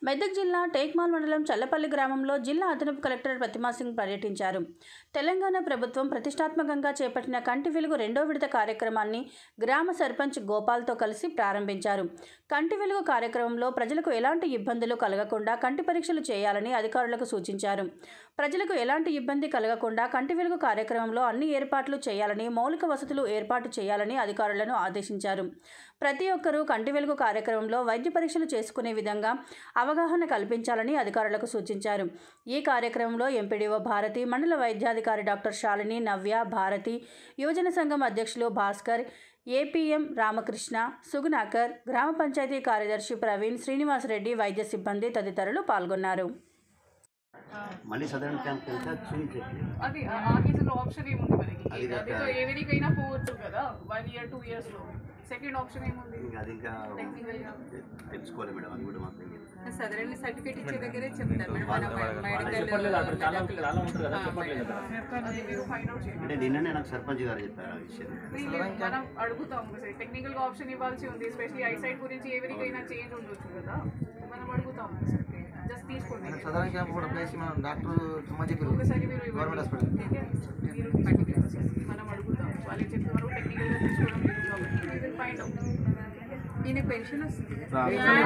మెదక్ జిల్లా టేక్మాల్ మండలం చల్లపల్లి గ్రామంలో జిల్లా అదనపు కలెక్టర్ ప్రతిమా సింగ్ పర్యటించారు తెలంగాణ ప్రభుత్వం ప్రతిష్టాత్మకంగా చేపట్టిన కంటి వెలుగు రెండో విడత కార్యక్రమాన్ని గ్రామ సర్పంచ్ గోపాల్తో కలిసి ప్రారంభించారు కంటి వెలుగు కార్యక్రమంలో ప్రజలకు ఎలాంటి ఇబ్బందులు కలగకుండా కంటి పరీక్షలు చేయాలని అధికారులకు సూచించారు ప్రజలకు ఎలాంటి ఇబ్బంది కలగకుండా కంటి వెలుగు కార్యక్రమంలో అన్ని ఏర్పాట్లు చేయాలని మౌలిక వసతులు ఏర్పాటు చేయాలని అధికారులను ఆదేశించారు ప్రతి ఒక్కరూ కంటి వెలుగు కార్యక్రమంలో వైద్య పరీక్షలు చేసుకునే విధంగా అవగాహన కల్పించాలని అధికారులకు సూచించారు ఈ కార్యక్రమంలో ఎంపీడీఓ భారతి మండల వైద్యాధికారి డాక్టర్ శాలిని నవ్య భారతి యువజన సంఘం అధ్యక్షులు భాస్కర్ ఏపీఎం రామకృష్ణ సుగుణాకర్ గ్రామ పంచాయతీ కార్యదర్శి ప్రవీణ్ శ్రీనివాసరెడ్డి వైద్య సిబ్బంది తదితరులు పాల్గొన్నారు మళ్ళీ సదరన్ క్యాంప్కి వెళ్తే అది చూపించట్లేదు అది ఆ ఆ కేసులో ఆప్షన్ ఏముంది మనకి అది కాక- అదితో ఎవరికైనా పోవచ్చు కదా వన్ ఇయర్ టూ ఇయర్స్ లో సెకండ్ ఆప్షన్ ఏముంది ఇంకా అది ఇంకా టెక్నికల్ గా తెలుసుకోవాలి మేడం అది కూడా మాకు తెలియదు సదరన్ సర్టిఫికేట్ ఇచ్చే దగ్గరే చెప్తారు మేడం మన మెడికల్ చెప్పట్లేదు అక్కడ చాలా చాలా ఉంటారు కదా చెప్పట్లేదు కదా అది మీరు ఫైండ్ అవుట్ చేయండి అంటే నిన్ననే నాకు సర్పంచ్ గారు చెప్పారు ఆ విషయం వీళ్ళు మనం అడుగుతాం టెక్నికల్ గా ఆప్షన్ ఇవ్వాల్సి ఉంది ఎస్పెషల్లీ ఐసైట్ గురించి ఎవరికైనా చేంజ్ ఉండొచ్చు కదా మనం అడుగుతాం జస్ట్ తీసుకోండి సాధారణ క్యాంప్ కూడా ప్లేస్ మనం డాక్టర్ సుమా చెప్పారు ఒకసారి మీరు గవర్నమెంట్ ఇవ్వండి. హాస్పిటల్ మీరు తీసుకోండి. మనం అడుగుతాం వాళ్ళకి చెప్తే మనం టెక్నికల్ గా తీసుకోవడం లేదు కాబట్టి ఫైండ్ అవుట్ ఈయన పెన్షన్ వస్తుంది